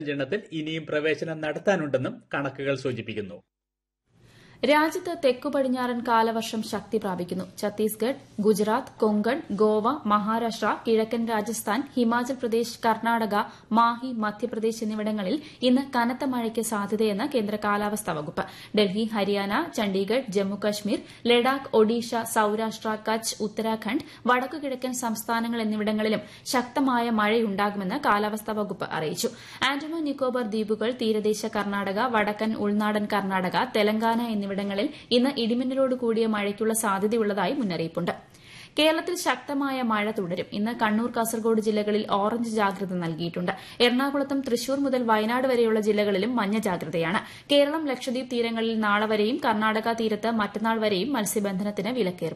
എണ്ണത്തിൽ ഇനിയും പ്രവേശനം നടത്താനുണ്ടെന്നും കണക്കുകൾ സൂചിപ്പിക്കുന്നു രാജ്യത്ത് തെക്കു പടിഞ്ഞാറൻ കാലവർഷം ശക്തി പ്രാപിക്കുന്നു ഛത്തീസ്ഗഡ് ഗുജറാത്ത് കൊങ്കൺ ഗോവ മഹാരാഷ്ട്ര കിഴക്കൻ രാജസ്ഥാൻ ഹിമാചൽ പ്രദേശ് കർണാടക മാഹി മധ്യപ്രദേശ് എന്നിവിടങ്ങളിൽ ഇന്ന് കനത്ത മഴയ്ക്ക് സാധ്യതയെന്ന് കേന്ദ്ര കാലാവസ്ഥാ വകുപ്പ് ഡൽഹി ഹരിയാന ചണ്ഡീഗഡ് ജമ്മുകശ്മീർ ലഡാക്ക് ഒഡീഷ സൌരാഷ്ട്ര കച്ച് ഉത്തരാഖണ്ഡ് വടക്കു കിഴക്കൻ സംസ്ഥാനങ്ങൾ എന്നിവിടങ്ങളിലും ശക്തമായ മഴയുണ്ടാകുമെന്ന് കാലാവസ്ഥാ വകുപ്പ് അറിയിച്ചു ആൻഡമാൻ നിക്കോബാർ ദ്വീപുകൾ തീരദേശ കർണാടക വടക്കൻ ഉൾനാടൻ കർണാടക തെലങ്കാന എന്നിവിടങ്ങളിൽ ഇന്ന് ഇടിമിന്നലോട് കൂടിയ മഴയ്ക്കുള്ള സാധ്യതയുള്ളതായി മുന്നറിയിപ്പുണ്ട് കേരളത്തിൽ ശക്തമായ മഴ തുടരും ഇന്ന് കണ്ണൂർ കാസർഗോഡ് ജില്ലകളിൽ ഓറഞ്ച് ജാഗ്രത നൽകിയിട്ടുണ്ട് എറണാകുളത്തും തൃശൂർ മുതൽ വയനാട് വരെയുള്ള ജില്ലകളിലും മഞ്ഞ ജാഗ്രതയാണ് കേരളം ലക്ഷദ്വീപ് തീരങ്ങളിൽ നാളെ വരെയും കർണാടക തീരത്ത് മറ്റന്നാൾ വരെയും മത്സ്യബന്ധനത്തിന് വിലക്കേർപ്പെടുത്തി